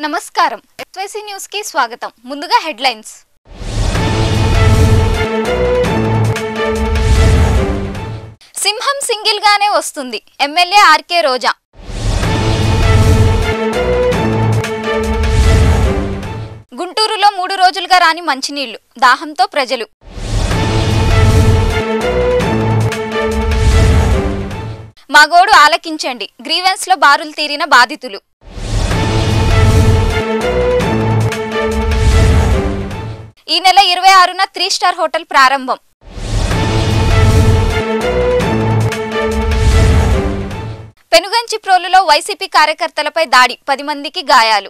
నమస్కారం SYC news కి స్వాగతం ముందుగా హెడ్లైన్స్ సింహం సింగిల్ గానే వస్తుంది ఎమ్మెల్యే ఆర్కే రోజా గుంటూరులో మూడు రోజులుగా రాని మంచినీళ్లు దాహంతో ప్రజలు మగోడు ఆలకించండి గ్రీవెన్స్ లో బారులు తీరిన బాధితులు ఈ నెల ఇరవై ఆరున త్రీ స్టార్ హోటల్ ప్రారంభం పెనుగంచి ప్రోలులో వైసీపీ కార్యకర్తలపై దాడి పది మందికి గాయాలు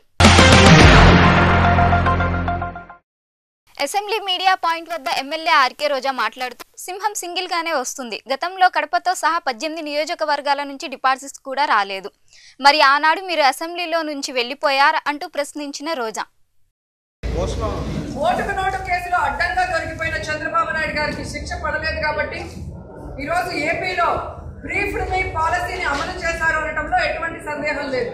అసెంబ్లీ మీడియా పాయింట్ వద్ద ఎమ్మెల్యే ఆర్కే రోజా మాట్లాడుతూ సింహం సింగిల్ గానే వస్తుంది గతంలో కడపతో సహా పద్దెనిమిది నియోజకవర్గాల నుంచి డిపాజిట్స్ కూడా రాలేదు మరి ఆనాడు మీరు అసెంబ్లీలో నుంచి వెళ్ళిపోయారా అంటూ ప్రశ్నించిన రోజా ఓటుకు నోటు కేసులో అడ్డంగా దొరికిపోయిన చంద్రబాబు నాయుడు గారికి శిక్ష పడలేదు కాబట్టి ఈరోజు ఏపీలో బ్రీఫ్డ్ మీ పాలసీని అమలు చేశారు అనటంలో ఎటువంటి సందేహం లేదు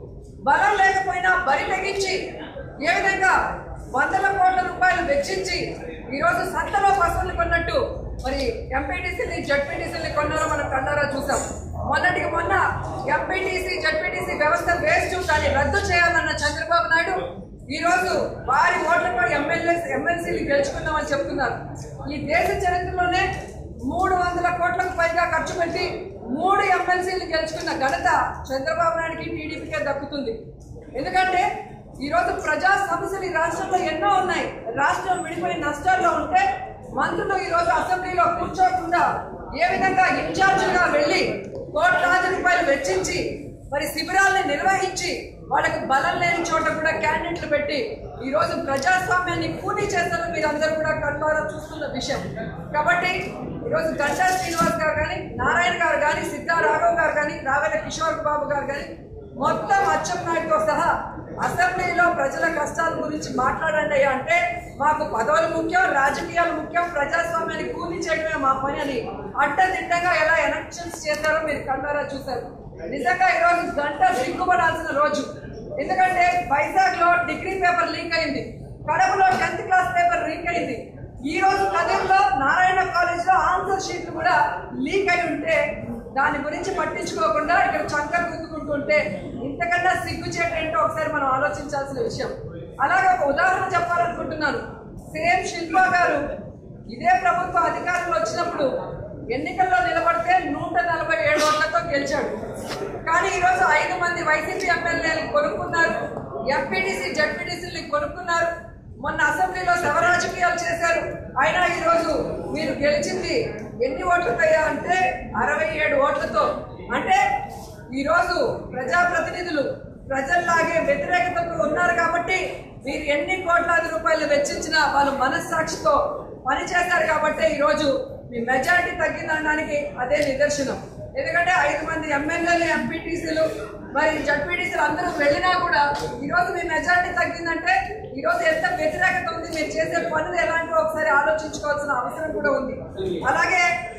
బలం లేకపోయినా బరి తెగించి ఏ విధంగా వందల కోట్ల రూపాయలు వెచ్చించి ఈరోజు సంతలో పశువులు కొన్నట్టు మరి ఎంపీటీసీని జడ్పీటీసీని కొన్నారో మనం కన్నారా చూసాం మొన్నటికి మొన్న ఎంపీటీసీ జడ్పీటీసీ వ్యవస్థ వేస్ట్ దాన్ని రద్దు చేయాలన్న చంద్రబాబు నాయుడు ఈ రోజు వారి ఓట్లతో ఎమ్మెల్యే ఎమ్మెల్సీలు గెలుచుకున్నామని చెప్తున్నారు ఈ దేశ చరిత్రలోనే మూడు వందల కోట్లకు పైగా ఖర్చు పెట్టి మూడు ఎమ్మెల్సీలు గెలుచుకున్న ఘనత చంద్రబాబు నాయుడికి టీడీపీకే దక్కుతుంది ఎందుకంటే ఈ రోజు ప్రజా సమస్యలు ఈ రాష్ట్రంలో ఎన్నో ఉన్నాయి రాష్ట్రం విడిపోయి నష్టాల్లో ఉంటే మంత్రులు ఈ రోజు అసెంబ్లీలో కూర్చోకుండా ఏ విధంగా ఇన్ఛార్జిగా వెళ్ళి కోట్లాది రూపాయలు వెచ్చించి మరి శిబిరాల్ని నిర్వహించి వాళ్ళకి బలం లేని చోట కూడా క్యాండిడేట్లు పెట్టి ఈ రోజు ప్రజాస్వామ్యాన్ని కూలీ చేస్తారని మీరు అందరూ కూడా కళ్ళారా చూస్తున్న విషయం కాబట్టి ఈరోజు గంటా శ్రీనివాస్ గారు కానీ నారాయణ గారు కానీ సిద్ధా రాఘవ్ గారు కానీ రావెల కిషోర్ బాబు గారు కానీ మొత్తం అచ్చెం నాయుడుతో సహా అసెంబ్లీలో ప్రజల కష్టాల గురించి మాట్లాడండి అయ్యా అంటే మాకు పదవులు ముఖ్యం రాజకీయాలు ముఖ్యం ప్రజాస్వామ్యాన్ని కూలీ చేయడమే మా పని అని అడ్డదిడ్డంగా ఎలా ఎలక్షన్స్ చేశారో మీరు కళ్ళారా చూశారు నిజంగా ఈరోజు గంట సిగ్గుపడాల్సిన రోజు ఎందుకంటే వైజాగ్ లో డిగ్రీ పేపర్ లీక్ అయింది కడపలో టెన్త్ క్లాస్ పేపర్ లీక్ అయింది ఈ రోజు కదిర్లో నారాయణ కాలేజ్ లో ఆన్సర్ షీట్లు కూడా లీక్ అయి ఉంటే దాని గురించి పట్టించుకోకుండా ఇక్కడ చంకలు గుద్దుకుంటుంటే ఇంతకన్నా సిగ్గు ఏంటో ఒకసారి మనం ఆలోచించాల్సిన విషయం అలాగే ఒక ఉదాహరణ చెప్పాలనుకుంటున్నాను సేమ్ శిల్పా గారు ఇదే ప్రభుత్వ అధికారంలో వచ్చినప్పుడు ఎన్నికల్లో నిలబడితే నూట నలభై ఏడు ఓట్లతో గెలిచాడు కానీ ఈరోజు ఐదు మంది వైసీపీ ఎమ్మెల్యేలు కొనుక్కున్నారు ఎంపీటీసీ జడ్పీటీసీని కొనుక్కున్నారు మొన్న అసెంబ్లీలో శవ రాజకీయాలు చేశారు అయినా ఈరోజు మీరు గెలిచింది ఎన్ని ఓట్లకయ్యా అంటే అరవై ఏడు ఓట్లతో అంటే ఈరోజు ప్రజాప్రతినిధులు ప్రజల్లాగే వ్యతిరేకతకు ఉన్నారు కాబట్టి మీరు ఎన్ని కోట్లాది రూపాయలు వెచ్చించినా వాళ్ళు మనస్సాక్షితో పనిచేశారు కాబట్టి ఈరోజు మీ మెజారిటీ తగ్గిందనడానికి అదే నిదర్శనం ఎందుకంటే ఐదు మంది ఎమ్మెల్యేలు ఎంపీటీసీలు మరి జడ్పీటీసీలు అందరూ వెళ్ళినా కూడా ఈరోజు మీ మెజారిటీ తగ్గిందంటే ఈరోజు ఎంత వ్యతిరేకత ఉంది మీరు చేసే పనులు ఎలాంటివి ఒకసారి ఆలోచించుకోవాల్సిన అవసరం కూడా ఉంది అలాగే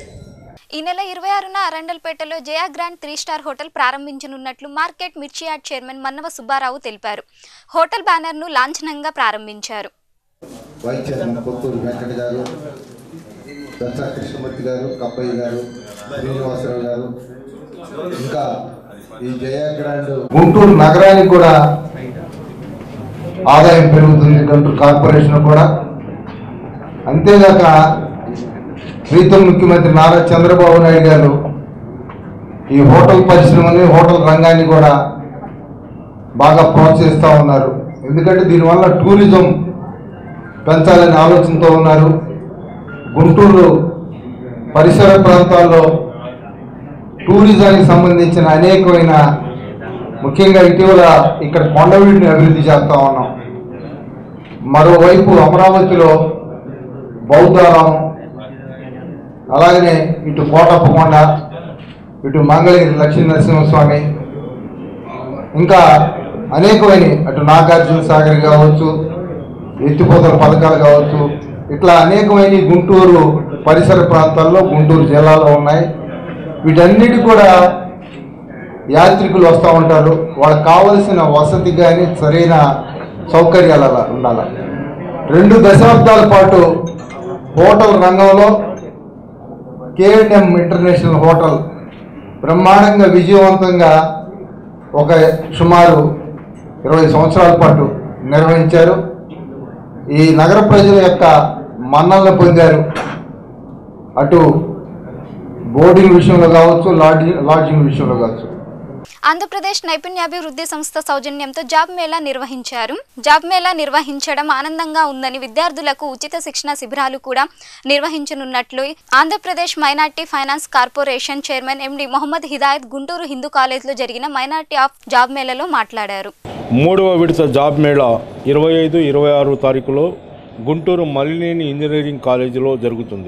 ఈ నెల ఇరవై ఆరున అరండల్పేటలో Jaya grand three star hotel ప్రారంభించనున్నట్లు మార్కెట్ మిర్చి యార్డ్ చైర్మన్ మన్నవ సుబ్బారావు తెలిపారు హోటల్ బ్యానర్ను లాంఛనంగా ప్రారంభించారు వైస్ చైర్మన్ కొత్తూరు వెంకట గారు దర్శా కృష్ణమూర్తి గారు కప్పయ్య గారు శ్రీనివాసరావు గారు ఇంకా ఈ జయ గ్రాండ్ గుంటూరు నగరానికి కూడా ఆదాయం పెరుగుతుంది గుంటూరు కార్పొరేషన్ కూడా అంతేగాక ప్రీతం ముఖ్యమంత్రి నారా చంద్రబాబు నాయుడు గారు ఈ హోటల్ పరిశ్రమని హోటల్ రంగాన్ని కూడా బాగా ప్రోత్సహిస్తూ ఉన్నారు ఎందుకంటే దీనివల్ల టూరిజం పెంచాలనే ఆలోచనతో ఉన్నారు గుంటూరు పరిసర ప్రాంతాల్లో టూరిజానికి సంబంధించిన అనేకమైన ముఖ్యంగా ఇటీవల ఇక్కడ కొండవీటిని అభివృద్ధి చేస్తూ ఉన్నాం మరోవైపు అమరావతిలో బౌద్ధారామం అలాగనే ఇటు కోటప్పకొండ ఇటు మంగళగిరి లక్ష్మీ నరసింహస్వామి ఇంకా అనేకమైన అటు నాగార్జున సాగర్ కావచ్చు ఎత్తిపోతల పథకాలు కావచ్చు ఇట్లా అనేకమైన గుంటూరు పరిసర ప్రాంతాల్లో గుంటూరు జిల్లాలో ఉన్నాయి వీటన్నిటి కూడా యాత్రికులు వస్తూ ఉంటారు వాళ్ళకి కావలసిన వసతి కానీ సరైన సౌకర్యాలు అలా ఉండాలి రెండు దశాబ్దాల పాటు హోటల్ రంగంలో కేఎన్ఎం ఇంటర్నేషనల్ హోటల్ బ్రహ్మాండంగా విజయవంతంగా ఒక సుమారు ఇరవై సంవత్సరాల పాటు నిర్వహించారు ఈ నగర ప్రజల యొక్క మన్నలను పొందారు అటు బోర్డింగ్ విషయంలో కావచ్చు లాడ్జింగ్ లాడ్జింగ్ విషయంలో కావచ్చు ఆంధ్రప్రదేశ్ నైపుణ్యాభివృద్ధి సంస్థ సౌజన్యంతో జాబ్ మేళా నిర్వహించారు జాబ్ మేళా నిర్వహించడం ఆనందంగా ఉందని విద్యార్థులకు ఉచిత శిక్షణ శిబిరాలు కూడా నిర్వహించనున్నట్లు Andhra Pradesh minority finance corporation chairman MD Mohammed Hidayat Guntur Hindu కాలేజ్లో జరిగిన మైనార్టీ ఆఫ్ జాబ్ మేళాలో మాట్లాడారు మూడవ విడత జాబ్ మేళా ఇరవై ఐదు ఇరవై ఆరు తారీఖులో గుంటూరు మలినేని ఇంజనీరింగ్ కాలేజీలో జరుగుతుంది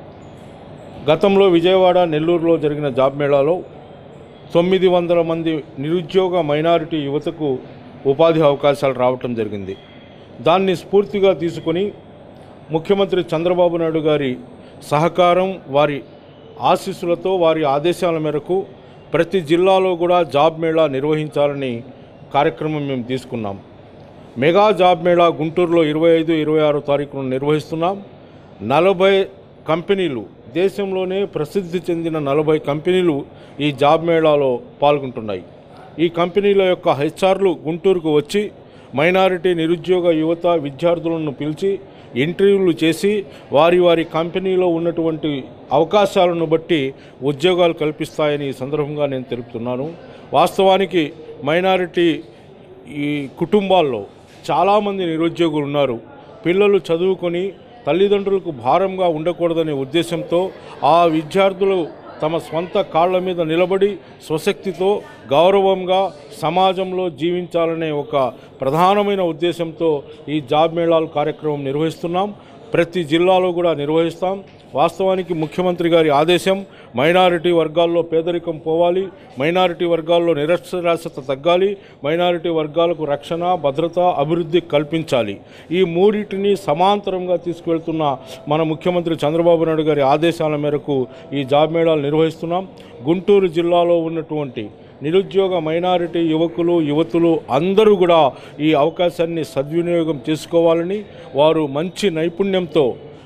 గతంలో విజయవాడ నెల్లూరులో జరిగిన జాబ్ మేళాలో తొమ్మిది వందల మంది నిరుద్యోగ మైనారిటీ యువతకు ఉపాధి అవకాశాలు రావటం జరిగింది దాన్ని స్ఫూర్తిగా తీసుకొని ముఖ్యమంత్రి చంద్రబాబు నాయుడు గారి సహకారం వారి ఆశీస్సులతో వారి ఆదేశాల మేరకు ప్రతి జిల్లాలో కూడా జాబ్ మేళా నిర్వహించాలని కార్యక్రమం మేము తీసుకున్నాం మెగా జాబ్ మేళా గుంటూరులో ఇరవై ఐదు ఇరవై ఆరు తారీఖున నిర్వహిస్తున్నాం నలభై కంపెనీలు దేశంలోనే ప్రసిద్ధి చెందిన నలభై కంపెనీలు ఈ జాబ్ మేళాలో పాల్గొంటున్నాయి ఈ కంపెనీల యొక్క హెచ్ఆర్లు గుంటూరుకు వచ్చి మైనారిటీ నిరుద్యోగ యువత విద్యార్థులను పిలిచి ఇంటర్వ్యూలు చేసి వారి వారి కంపెనీలో ఉన్నటువంటి అవకాశాలను బట్టి ఉద్యోగాలు కల్పిస్తాయని ఈ సందర్భంగా నేను తెలుపుతున్నాను వాస్తవానికి మైనారిటీ ఈ కుటుంబాల్లో చాలామంది నిరుద్యోగులు ఉన్నారు పిల్లలు చదువుకొని తల్లిదండ్రులకు భారంగా ఉండకూడదనే ఉద్దేశంతో ఆ విద్యార్థులు తమ స్వంత కాళ్ళ మీద నిలబడి స్వశక్తితో గౌరవంగా సమాజంలో జీవించాలనే ఒక ప్రధానమైన ఉద్దేశంతో ఈ జాబ్ మేళాల కార్యక్రమం నిర్వహిస్తున్నాం ప్రతి జిల్లాలో కూడా నిర్వహిస్తాం వాస్తవానికి ముఖ్యమంత్రి గారి ఆదేశం మైనారిటీ వర్గాల్లో పేదరికం పోవాలి మైనారిటీ వర్గాల్లో నిరక్షరాస్యత తగ్గాలి మైనారిటీ వర్గాలకు రక్షణ భద్రత అభివృద్ధి కల్పించాలి ఈ మూడింటిని సమాంతరంగా తీసుకువెళ్తున్న మన ముఖ్యమంత్రి చంద్రబాబు నాయుడు గారి ఆదేశాల మేరకు ఈ జాబ్ మేళాలు నిర్వహిస్తున్నాం గుంటూరు జిల్లాలో ఉన్నటువంటి నిరుద్యోగ మైనారిటీ యువకులు యువతులు అందరూ కూడా ఈ అవకాశాన్ని సద్వినియోగం చేసుకోవాలని వారు మంచి నైపుణ్యంతో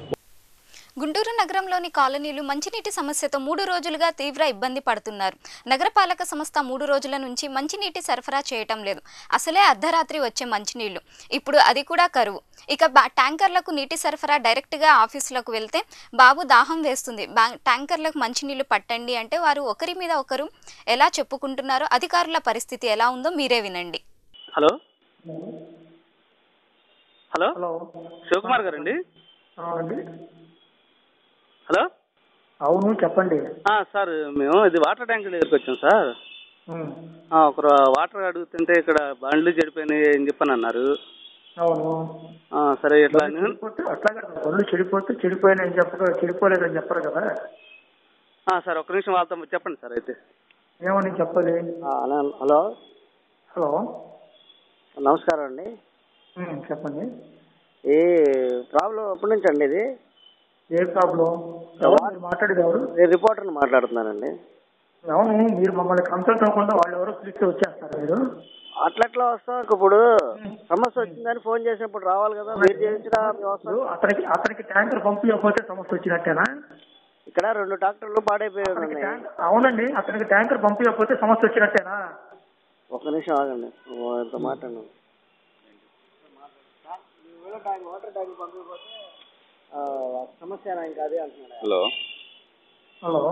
గుంటూరు నగరంలోని కాలనీలు మంచినీటి సమస్యతో మూడు రోజులుగా తీవ్ర ఇబ్బంది పడుతున్నారు నగరపాలక సంస్థ మూడు రోజుల నుంచి మంచినీటి సరఫరా చేయటం లేదు అసలే అర్ధరాత్రి వచ్చే మంచినీళ్లు ఇప్పుడు అది కూడా కరువు ఇక బా- ట్యాంకర్లకు నీటి సరఫరా డైరెక్ట్గా ఆఫీసులకు వెళ్తే బాబు దాహం వేస్తుంది బ్యా ట్యాంకర్లకు మంచినీళ్లు పట్టండి అంటే వారు ఒకరి మీద ఒకరు ఎలా చెప్పుకుంటున్నారో అధికారుల పరిస్థితి ఎలా ఉందో మీరే వినండి హలో హలో హలో శివకుమార్ గారండి అవునండి హలో అవును చెప్పండి ఆ, సార్ మేము ఇది వాటర్ ట్యాంక్ దగ్గరికి వచ్చాం సార్ ఉమ్, ఆ, ఒకరు వాటర్ అడుగుతుంటే ఇక్కడ బండ్లు చెడిపోయినాయి అని చెప్పని అన్నారు అవును ఆ, సరే ఇట్లా అని- చెడిపోతే అట్లా కదా ఒళ్ళు చెడిపోతే చెడిపోయినా చెప్పరు చెడిపోలేదని చెప్పరు కదా ఆ, సార్ ఒక్క నిమిషం వాళ్ళతో చెప్పండి సార్ అయితే ఏమని చెప్పాలి ఆ, హలో- హలో హలో నమస్కారం అండి ఉమ్, చెప్పండి ఈ ప్రాబ్లం ఎప్పటి నుంచి అండి ఇది ఏ ప్రాబ్లం ఎవరు మీరు మాట్లాడేది ఎవరు నేను రిపోర్టర్ని మాట్లాడుతున్నానండి అవును మీరు మమ్మల్ని కన్సల్ట్ అవ్వకుండా వాళ్ళు ఎవరో పిలిస్తే వచ్చేస్తారు మీరు అట్లట్లా వస్తాం ఇప్పుడు సమస్య వచ్చిందని ఫోన్ చేసినప్పుడు రావాలి కదా మీరు చేయించిన వ్యవస్థ ఇప్పుడు అతనికి అతనికి ట్యాంకర్ పంపించకపోతే సమస్య వచ్చినట్టేనా ఇక్కడ రెండు డాక్టర్లు పాడైపోయి అతనికి ఉన్నాయి ట్యాంక్- అవునండి అతనికి ట్యాంకర్ పంపించకపోతే సమస్య వచ్చినట్టేనా ఒక్క నిమిషం ఆగండి ఓ, ఇంత మాట్లాడు వాటర్ ట్యాంక్ పంపించకపోతే ఆ, సమస్య ఇంకా అదే అంటున్నాడు హలో హలో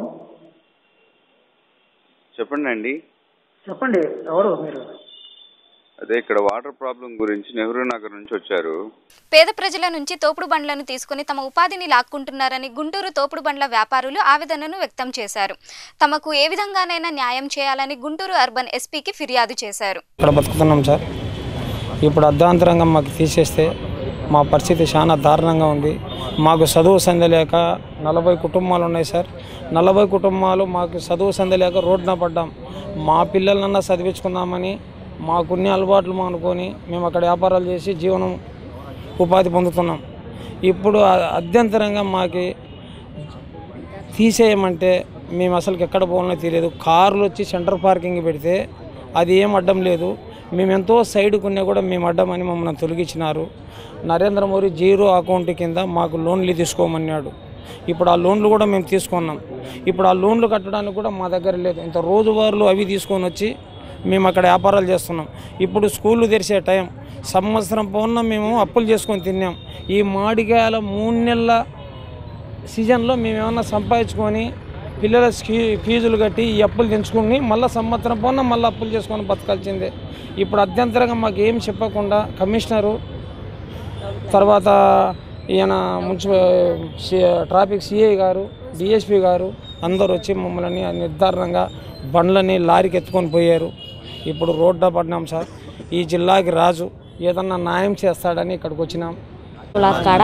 చెప్పండి అండి చెప్పండి ఎవరు మీరు అదే ఇక్కడ వాటర్ ప్రాబ్లం గురించి నెహ్రూ నగర్ నుంచి వచ్చారు పేద ప్రజల నుంచి తోపుడు బండ్లను తీసుకుని తమ ఉపాధిని లాక్కుంటున్నారని గుంటూరు తోపుడు బండ్ల వ్యాపారులు ఆవేదనను వ్యక్తం చేశారు తమకు ఏ విధంగానైనా న్యాయం చేయాలని గుంటూరు అర్బన్ ఎస్పీకి ఫిర్యాదు చేశారు ఇక్కడ బతుకుతున్నాం సార్ ఇప్పుడు అర్ధాంతరంగా మాకు తీసేస్తే మా పరిస్థితి చాలా దారుణంగా ఉంది మాకు చదువు సంధి లేక నలభై కుటుంబాలు ఉన్నాయి సార్ నలభై కుటుంబాలు మాకు చదువు సంధి లేక రోడ్డున పడ్డాం మా పిల్లలన్నా చదివించుకుందామని మాకున్ని అలవాట్లు అనుకొని మేము అక్కడ వ్యాపారాలు చేసి జీవనం ఉపాధి పొందుతున్నాం ఇప్పుడు అ- అధ్యంతరంగా మాకి తీసేయమంటే మేము అసలు ఎక్కడ పోవాలో తెలియదు కార్లు వచ్చి సెంటర్ పార్కింగ్ పెడితే అది ఏం అడ్డం లేదు మేము ఎంతో సైడ్కున్నా కూడా మేము అడ్డం అని మమ్మల్ని తొలగించినారు నరేంద్ర మోడీ జీరో అకౌంట్ కింద మాకు లోన్లు తీసుకోమన్నాడు ఇప్పుడు ఆ లోన్లు కూడా మేము తీసుకున్నాం ఇప్పుడు ఆ లోన్లు కట్టడానికి కూడా మా దగ్గర లేదు ఇంత రోజువారీలు అవి తీసుకొని వచ్చి మేము అక్కడ వ్యాపారాలు చేస్తున్నాం ఇప్పుడు స్కూళ్ళు తెరిచే టైం సంవత్సరం పోన్న మేము అప్పులు చేసుకొని తిన్నాం ఈ మాడికాయల మూడు నెలల సీజన్లో మేము ఏమన్నా సంపాదించుకొని పిల్లల స్కీ- ఫీజులు కట్టి ఈ అప్పులు తెంచుకుని మళ్ళీ సంవత్సరం పోన్న మళ్ళీ అప్పులు చేసుకొని బతకాల్సిందే ఇప్పుడు అత్యంతరంగా మాకు ఏం చెప్పకుండా కమిషనరు తర్వాత ఈయన మున్సిపల్ సి- traffic CI garu DSP garu అందరూ వచ్చి మమ్మల్ని నిర్ధారణంగా బండ్లని లారీకి ఎత్తుకొని పోయారు ఇప్పుడు రోడ్డు పడినాం సార్ ఈ జిల్లాకి రాజు ఏదన్నా న్యాయం చేస్తాడని ఇక్కడికి వచ్చినాం క్లాస్ కాడ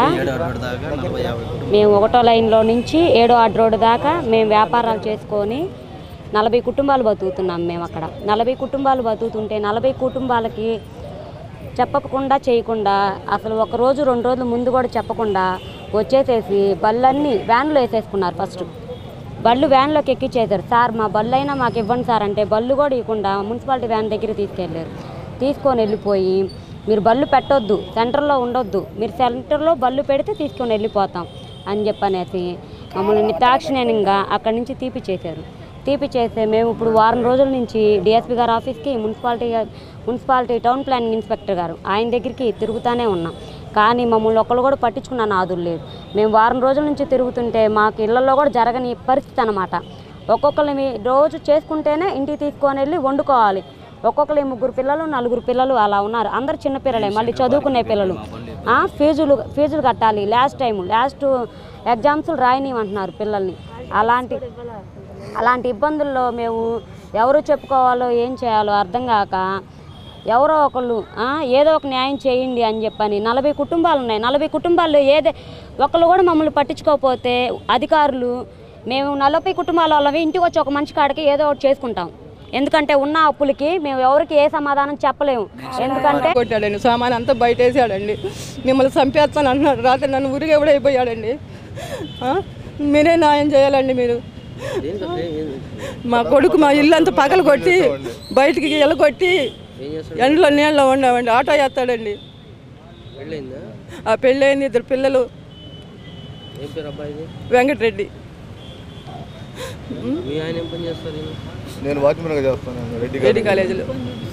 మేము ఒకటో లైన్లో నుంచి ఏడో అడ్ రోడ్డు దాకా మేము వ్యాపారాలు చేసుకొని నలభై కుటుంబాలు బతుకుతున్నాం మేము అక్కడ నలభై కుటుంబాలు బతుకుతుంటే నలభై కుటుంబాలకి చెప్పకుండా చేయకుండా అసలు ఒక రోజు రెండు రోజుల ముందు కూడా చెప్పకుండా వచ్చేసేసి బళ్ళన్నీ వ్యాన్లో వేసేసుకున్నారు ఫస్ట్ బళ్ళు వ్యాన్లోకి ఎక్కిచ్చేసారు సార్ మా బళ్ళు అయినా మాకు ఇవ్వండి సార్ అంటే బళ్ళు కూడా ఇవ్వకుండా మున్సిపాలిటీ వ్యాన్ దగ్గర తీసుకెళ్ళారు తీసుకొని వెళ్ళిపోయి మీరు బళ్ళు పెట్టొద్దు సెంటర్లో ఉండొద్దు మీరు సెంటర్లో బళ్ళు పెడితే తీసుకొని వెళ్ళిపోతాం అని చెప్పనేసి మమ్మల్ని నిర్దాక్షిణ్యంగా అక్కడి నుంచి తీపిచ్చేశారు తీపిచ్చేస్తే మేము ఇప్పుడు వారం రోజుల నుంచి డిఎస్పీ గారి ఆఫీస్కి municipality municipality town planning inspector garu ఆయన దగ్గరికి తిరుగుతూనే ఉన్నాం కానీ మమ్మల్ని ఒక్కళ్ళు కూడా పట్టించుకున్న నాదులు లేదు మేము వారం రోజుల నుంచి తిరుగుతుంటే మాకు ఇళ్లలో కూడా జరగని పరిస్థితి అనమాట ఒక్కొక్కరిని రోజు చేసుకుంటేనే ఇంటికి తీసుకొని వెళ్ళి వండుకోవాలి ఒక్కొక్కరి ముగ్గురు పిల్లలు నలుగురు పిల్లలు అలా ఉన్నారు అందరు చిన్న పిల్లలే మళ్ళీ చదువుకునే పిల్లలు ఆ, ఫీజులు ఫీజులు కట్టాలి లాస్ట్ టైం లాస్ట్ ఎగ్జామ్స్లు రాయనివ్వంటున్నారు పిల్లల్ని అలాంటి అలాంటి ఇబ్బందుల్లో మేము ఎవరు చెప్పుకోవాలో ఏం చేయాలో అర్థం కాక ఎవరో ఒకళ్ళు ఆ, ఏదో ఒక న్యాయం చేయండి అని చెప్పని నలభై కుటుంబాలు ఉన్నాయి నలభై కుటుంబాల్లో ఏదే ఒకళ్ళు కూడా మమ్మల్ని పట్టించుకోకపోతే అధికారులు మేము నలభై కుటుంబాల వాళ్ళవి ఇంటికి వచ్చి ఒక మనిషి కాడికి ఏదో ఒకటి చేసుకుంటాం ఎందుకంటే ఉన్న అప్పులకి మేము ఎవరికి ఏ సమాధానం చెప్పలేము ఎందుకంటే కొట్టాడండి సామాన్ అంతా బయట వేసాడండి మిమ్మల్ని చంపేస్తాను అంటున్నాడు రాత్రి నన్ను ఉరిగి ఎవడైపోయాడండి ఆ? మీరే న్యాయం చేయాలండి మీరు మా కొడుకు మా ఇల్లు అంతా పగలు కొట్టి బయటికి ఎలగొట్టి ఎండలో నీళ్ళలో ఉండామండి ఆటో వేస్తాడండి ఆ పెళ్ళైంది ఇద్దరు పిల్లలు ఏం పేరు అబ్బాయిది వెంకటరెడ్డి మీ ఆయన ఏం పని చేస్తారు ఈయన? నేను వాచ్మెన్గా చేస్తాను రెడ్డి రెడ్డి కాలేజీలో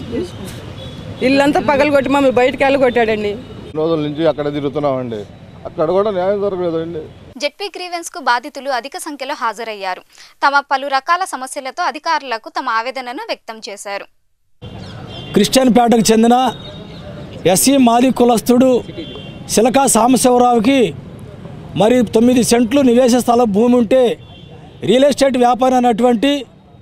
ఇల్లంతా పగలు కొట్టి మమ్మల్ని బయటికి వెళ్ళగొట్టాడండి రోజుల నుంచి అక్కడ తిరుగుతున్నామండి అక్కడ కూడా న్యాయం జరగలేదండి జెడ్పీ గ్రీవెన్స్ కు బాధితులు అధిక సంఖ్యలో హాజరయ్యారు తమ పలు రకాల సమస్యలతో అధికారులకు తమ ఆవేదనను వ్యక్తం చేశారు క్రిస్టియన్ పేటకు చెందిన ఎస్సీ మాది కులస్తుడు శిలకా సాంబశివరావుకి మరి తొమ్మిది సెంట్లు నివేశ స్థల భూమి ఉంటే రియల్ ఎస్టేట్ వ్యాపారి అయినటువంటి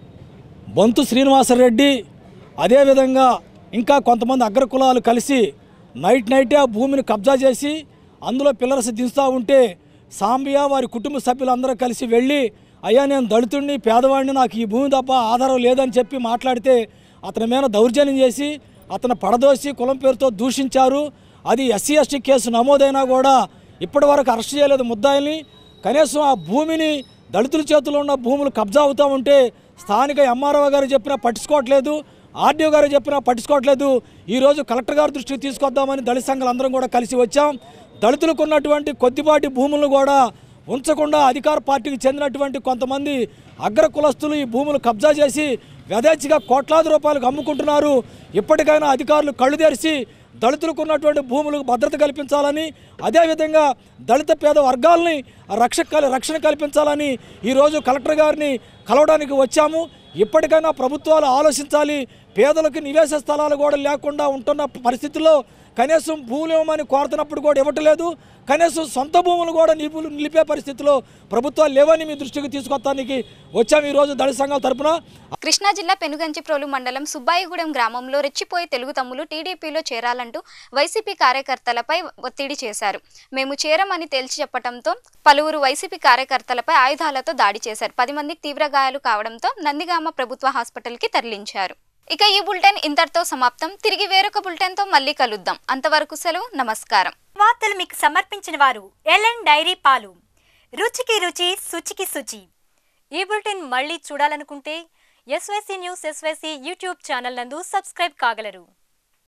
బొంతు శ్రీనివాసరెడ్డి అదేవిధంగా ఇంకా కొంతమంది అగ్రకులాలు కలిసి నైట్ నైటే ఆ భూమిని కబ్జా చేసి అందులో పిల్లర్స్ దించుతూ ఉంటే సాంబియా వారి కుటుంబ సభ్యులందరూ కలిసి వెళ్ళి అయ్యా నేను దళితుడిని పేదవాడిని నాకు ఈ భూమి తప్ప ఆధారం లేదని చెప్పి మాట్లాడితే అతని మీద దౌర్జన్యం చేసి అతను పడదోసి కులం పేరుతో దూషించారు అది ఎస్సీ ఎస్టీ కేసు నమోదైనా కూడా ఇప్పటి వరకు అరెస్ట్ చేయలేదు ముద్దాయిల్ని కనీసం ఆ భూమిని దళితుల చేతిలో ఉన్న భూములు కబ్జా అవుతూ ఉంటే స్థానిక ఎంఆర్ఓ గారు చెప్పినా పట్టించుకోవట్లేదు ఆర్డీఓ గారు చెప్పినా పట్టించుకోవట్లేదు ఈరోజు కలెక్టర్ గారి దృష్టికి తీసుకొద్దామని దళిత సంఘాలు అందరం కూడా కలిసి వచ్చాం దళితులకు ఉన్నటువంటి కొద్దిపాటి భూములను కూడా ఉంచకుండా అధికార పార్టీకి చెందినటువంటి కొంతమంది అగ్ర కులస్తులు ఈ భూములు కబ్జా చేసి యథేచ్ఛగా కోట్లాది రూపాయలకు అమ్ముకుంటున్నారు ఇప్పటికైనా అధికారులు కళ్ళు తెరిచి దళితులకు ఉన్నటువంటి భూములకు భద్రత కల్పించాలని అదేవిధంగా దళిత పేద వర్గాల్ని రక్ష రక్షణ కల్పించాలని ఈరోజు కలెక్టర్ గారిని కలవడానికి వచ్చాము ఇప్పటికైనా ప్రభుత్వాలు ఆలోచించాలి పేదలకు నివేశ స్థలాలు కూడా లేకుండా ఉంటున్న పరిస్థితుల్లో కనీసం భూములు ఇవ్వమని కోరుతున్నప్పుడు కూడా ఇవ్వట్లేదు కనీసం సొంత భూములు కూడా నిలుపు నిలిపే పరిస్థితిలో ప్రభుత్వాలు లేవని మీ దృష్టికి తీసుకొస్తానికి వచ్చాము ఈరోజు దళిత సంఘాల తరపున కృష్ణా జిల్లా పెనుగంచిప్రోలు మండలం సుబ్బాయిగూడెం గ్రామంలో రెచ్చిపోయి తెలుగు తమ్ములు టీడీపీలో చేరాలంటూ వైసీపీ కార్యకర్తలపై ఒత్తిడి చేశారు మేము చేరమని తేల్చి చెప్పడంతో పలువురు వైసీపీ కార్యకర్తలపై ఆయుధాలతో దాడి చేశారు పది మందికి తీవ్ర గాయాలు కావడంతో నందిగామ ప్రభుత్వ హాస్పిటల్కి తరలించారు ఇక ఈ బులెటిన్ ఇంతటితో సమాప్తం తిరిగి వేరొక బులెటిన్తో మళ్ళీ కలుద్దాం అంతవరకు సెలవు నమస్కారం వార్తలు మీకు సమర్పించిన వారు ఎల్ఎన్ డైరీ పాలు రుచికి రుచి శుచికి శుచి ఈ బులెటిన్ మళ్ళీ చూడాలనుకుంటే SYC news SYC YouTube channel నందు సబ్స్క్రైబ్ కాగలరు